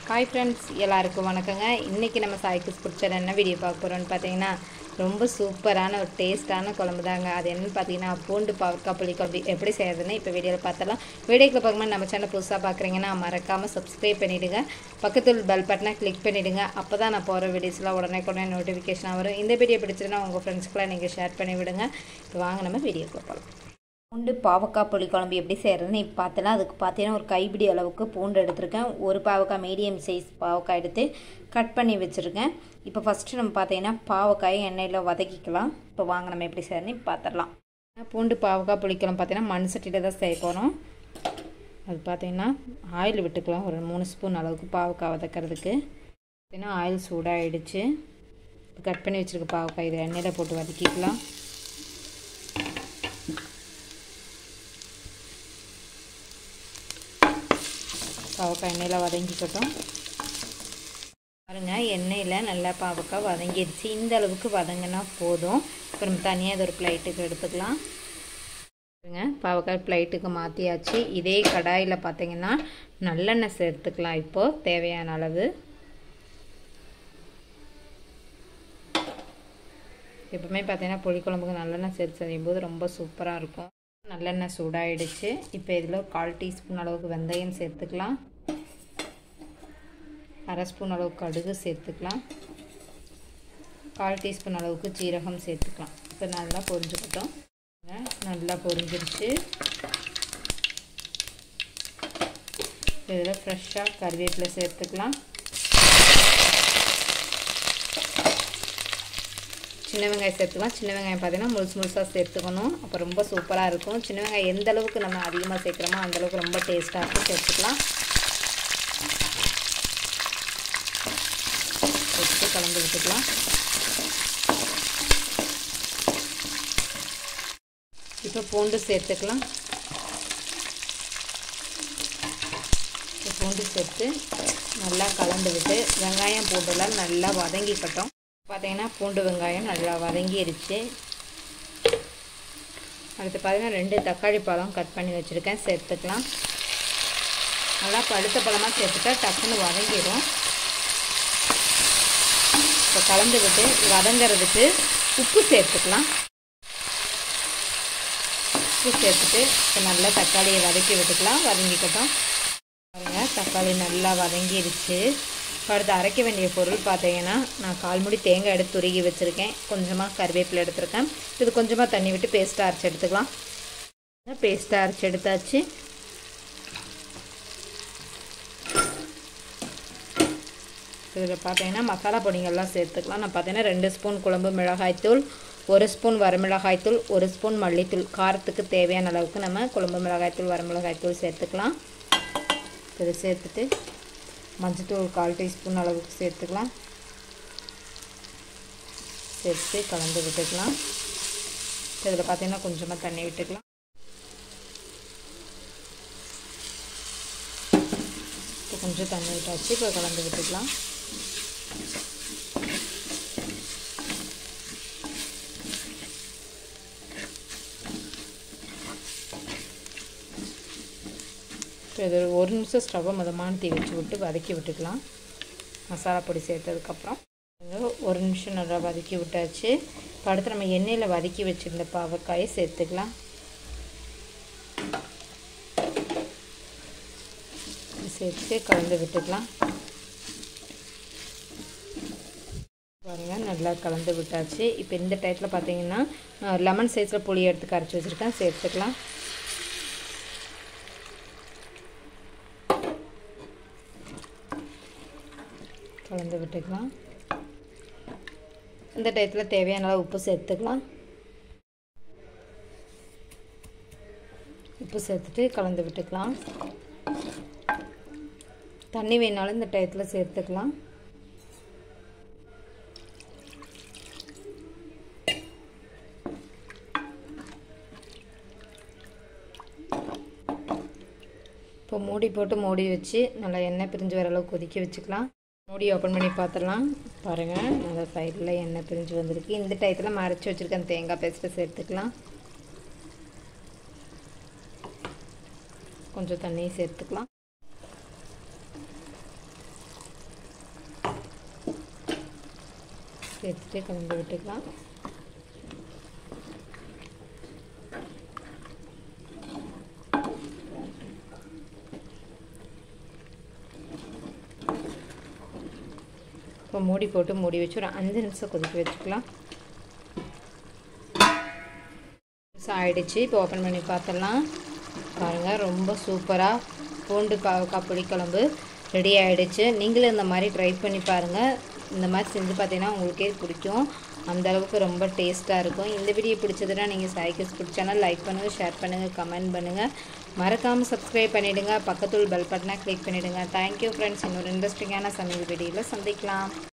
hi friends எல்லாருக்கும் வணக்கங்க இன்றைக்கி நம்ம சாய்க்கு பிடிச்சது என்ன வீடியோ பார்க்க போகிறோம்னு பார்த்தீங்கன்னா ரொம்ப சூப்பரான ஒரு டேஸ்ட்டான குழம்பு தாங்க அது என்னன்னு பார்த்தீங்கன்னா பூண்டு பாவக்காய் புளி குழம்பு எப்படி செய்யறதுன்னு இப்போ வீடியோவில் பார்த்தலாம் வீடியோக்கு பார்க்கும்போது நம்ம சேனல் புதுசாக பார்க்குறீங்கன்னா மறக்காமல் சப்ஸ்கிரைப் பண்ணிவிடுங்க பக்கத்தில் பெல் பட்டனை கிளிக் பண்ணிவிடுங்க அப்போ தான் நான் போகிற வீடியோஸ்லாம் உடனே உடனே நோட்டிஃபிகேஷனாக வரும் இந்த வீடியோ பிடிச்சிருந்தா உங்கள் ஃப்ரெண்ட்ஸ்க்குலாம் நீங்கள் ஷேர் பண்ணி விடுங்க இப்போ வாங்க நம்ம வீடியோக்குள்ள போகலாம் பூண்டு பாவக்காய் புளி குழம்பு எப்படி செய்கிறதுன்னு இப்போ பார்த்தலாம் அதுக்கு பார்த்தீங்கன்னா ஒரு கைப்பிடி அளவுக்கு பூண்டு எடுத்திருக்கேன் ஒரு பாவக்காய் மீடியம் சைஸ் பாவக்காய் எடுத்து கட் பண்ணி வச்சுருக்கேன் இப்போ ஃபஸ்ட்டு நம்ம பார்த்தீங்கன்னா பாவக்காயை எண்ணெயில் வதக்கிக்கலாம் இப்போ வாங்க நம்ம எப்படி செய்யறதுன்னு பார்த்துடலாம் பூண்டு பாவக்காய் புளிக்குழம்பு பார்த்தீங்கன்னா மண் சட்டியில் தான் செய்ய போகிறோம் அது பார்த்தீங்கன்னா ஆயில் விட்டுக்கலாம் ஒரு மூணு ஸ்பூன் அளவுக்கு பாவக்காய் வதக்கிறதுக்கு பார்த்தீங்கன்னா ஆயில் சூடாகிடுச்சு கட் பண்ணி வச்சுருக்க பாவக்காய் இதை எண்ணெயில் போட்டு வதக்கிக்கலாம் பாவக்காய் எண்ணெயில் வதங்கிக்கட்டும் பாருங்கள் எண்ணெயில் நல்லா பாவக்காய் வதங்கிடுச்சு இந்த அளவுக்கு வதங்கினா போதும் இப்போ நம்ம தனியாக இது ஒரு பிளேட்டுக்கு எடுத்துக்கலாம் பாருங்க பாவக்காய் பிளேட்டுக்கு மாற்றியாச்சு இதே கடாயில் பார்த்தீங்கன்னா நல்லெண்ணெய் சேர்த்துக்கலாம் இப்போது தேவையான அளவு எப்பவுமே பார்த்தீங்கன்னா புளிக்குழம்புக்கு நல்லெண்ணெய் சேர்த்து செய்யும்போது ரொம்ப சூப்பராக இருக்கும் நல்லெண்ணெய் சூடாயிடுச்சு இப்போ இதில் ஒரு கால் டீஸ்பூன் அளவுக்கு வெந்தயம் சேர்த்துக்கலாம் அரை ஸ்பூன் அளவுக்கு கடுகு சேர்த்துக்கலாம் கால் டீஸ்பூன் அளவுக்கு ஜீரகம் சேர்த்துக்கலாம் இப்போ நல்லா பொரிஞ்சுக்கிட்டோம் நல்லா பொரிஞ்சிருச்சு இதில் ஃப்ரெஷ்ஷாக கருவேப்பிலை சேர்த்துக்கலாம் சின்ன வெங்காயம் சேர்த்துக்கலாம் சின்ன வெங்காயம் பார்த்தீங்கன்னா முழுசு முழுசாக சேர்த்துக்கணும் அப்போ ரொம்ப சூப்பராக இருக்கும் சின்ன வெங்காயம் எந்த அளவுக்கு நம்ம அதிகமாக சேர்க்குறோமோ அந்தளவுக்கு ரொம்ப டேஸ்ட்டாக இருக்கும் சேர்த்துக்கலாம் சேர்த்து கலந்து விட்டுக்கலாம் இப்போ பூண்டு சேர்த்துக்கலாம் பூண்டு சேர்த்து நல்லா கலந்து விட்டு வெங்காயம் பூண்டுலாம் நல்லா வதங்கிக்கட்டும் பார்த்தீங்கன்னா பூண்டு வெங்காயம் நல்லா வதங்கிருச்சு அடுத்து பார்த்தீங்கன்னா ரெண்டு தக்காளி பழம் கட் பண்ணி வச்சுருக்கேன் சேர்த்துக்கலாம் நல்லா பழுத்த பழமாக சேர்த்துட்டா டக்குன்னு வதங்கிடும் இப்போ கலந்து விட்டு வதங்கிறதுக்கு உப்பு சேர்த்துக்கலாம் உப்பு சேர்த்துட்டு இப்போ நல்லா தக்காளியை வதக்கி விட்டுக்கலாம் வதங்கிக்கட்டும் பாருங்கள் தக்காளி நல்லா வதங்கிருச்சு அடுத்து அரைக்க வேண்டிய பொருள் பார்த்தீங்கன்னா நான் கால் முடி தேங்காய் எடுத்து துருகி வச்சுருக்கேன் கொஞ்சமாக கருவேப்பிலை எடுத்துருக்கேன் இது கொஞ்சமாக தண்ணி விட்டு பேஸ்ட்டாக அரைச்சி எடுத்துக்கலாம் பேஸ்ட்டாக அரைச்சி எடுத்தாச்சு இதில் பார்த்தீங்கன்னா மசாலா பொடிங்கள்லாம் சேர்த்துக்கலாம் நான் பார்த்தீங்கன்னா ரெண்டு ஸ்பூன் குழம்பு மிளகாய்த்தூள் ஒரு ஸ்பூன் வரமிளகாய்த்தூள் ஒரு ஸ்பூன் மல்லித்தூள் காரத்துக்கு தேவையான அளவுக்கு நம்ம குழம்பு மிளகாய்த்தூள் வரமிளகாய்த்தூள் சேர்த்துக்கலாம் இதை சேர்த்துட்டு மஞ்சத்தூள் கால் டீஸ்பூன் அளவுக்கு சேர்த்துக்கலாம் சேர்த்து கலந்து விட்டுக்கலாம் இதில் பார்த்தீங்கன்னா கொஞ்சமாக தண்ணி விட்டுக்கலாம் இப்போ கொஞ்சம் தண்ணி விட்டாச்சு இப்போ கலந்து விட்டுக்கலாம் இப்போ இது ஒரு நிமிஷம் ஸ்டவ்வை மதமான தீ வச்சு விட்டு வதக்கி விட்டுக்கலாம் மசாலா பொடி சேர்த்ததுக்கப்புறம் ஒரு நிமிஷம் நல்லா வதக்கி விட்டாச்சு இப்போ அடுத்து நம்ம எண்ணெயில் வதக்கி வச்சுருந்த பாவக்காயை சேர்த்துக்கலாம் சேர்த்து கலந்து விட்டுக்கலாம் பாருங்கள் நல்லா கலந்து விட்டாச்சு இப்போ இந்த டயத்தில் பார்த்தீங்கன்னா லெமன் சைஸில் புளி எடுத்து கரைச்சி வச்சுருக்கேன் சேர்த்துக்கலாம் கலந்து விட்டுக்கலாம் இந்த டயத்தில் தேவையான அளவு உப்பு சேர்த்துக்கலாம் உப்பு சேர்த்துட்டு கலந்து விட்டுக்கலாம் தண்ணி வேணாலும் இந்த டயத்தில் சேர்த்துக்கலாம் இப்போ மூடி போட்டு மூடி வச்சு நல்லா எண்ணெய் பிரிஞ்சு வர அளவுக்கு கொதிக்க வச்சுக்கலாம் மூடி ஓப்பன் பண்ணி பார்த்துடலாம் பாருங்கள் நல்லா சைடில் எண்ணெய் பிரிஞ்சு வந்திருக்கு இந்த டயத்தில் மறைச்சி வச்சுருக்கேன் தேங்காய் பேஸ்ட்டை சேர்த்துக்கலாம் கொஞ்சம் தண்ணியை சேர்த்துக்கலாம் சேர்த்துட்டு கலந்து விட்டுக்கலாம் இப்போ மூடி போட்டு மூடி வச்சு ஒரு அஞ்சு நிமிஷம் கொதிக்க வச்சுக்கலாம் நிமிஷம் ஆயிடுச்சு இப்போ ஓப்பன் பண்ணி பார்த்துடலாம் பாருங்கள் ரொம்ப சூப்பராக பூண்டு பாவக்காய் புளிக்குழம்பு ரெடி ஆகிடுச்சு நீங்களும் இந்த மாதிரி ட்ரை பண்ணி பாருங்கள் இந்த மாதிரி செஞ்சு பார்த்தீங்கன்னா உங்களுக்கே பிடிக்கும் அந்த அளவுக்கு ரொம்ப டேஸ்ட்டாக இருக்கும் இந்த வீடியோ பிடிச்சதுன்னா நீங்கள் சாய்க்கிஸ் பிடிச்சானா லைக் பண்ணுங்கள் ஷேர் பண்ணுங்கள் கமெண்ட் பண்ணுங்கள் மறக்காமல் சப்ஸ்கிரைப் பண்ணிவிடுங்க பக்கத்துள் பெல் பட்டனை கிளிக் பண்ணிவிடுங்க தேங்க்யூ ஃப்ரெண்ட்ஸ் இன்னொரு இன்ட்ரெஸ்டிங்கான சமையல் வீடியோவில் சந்திக்கலாம்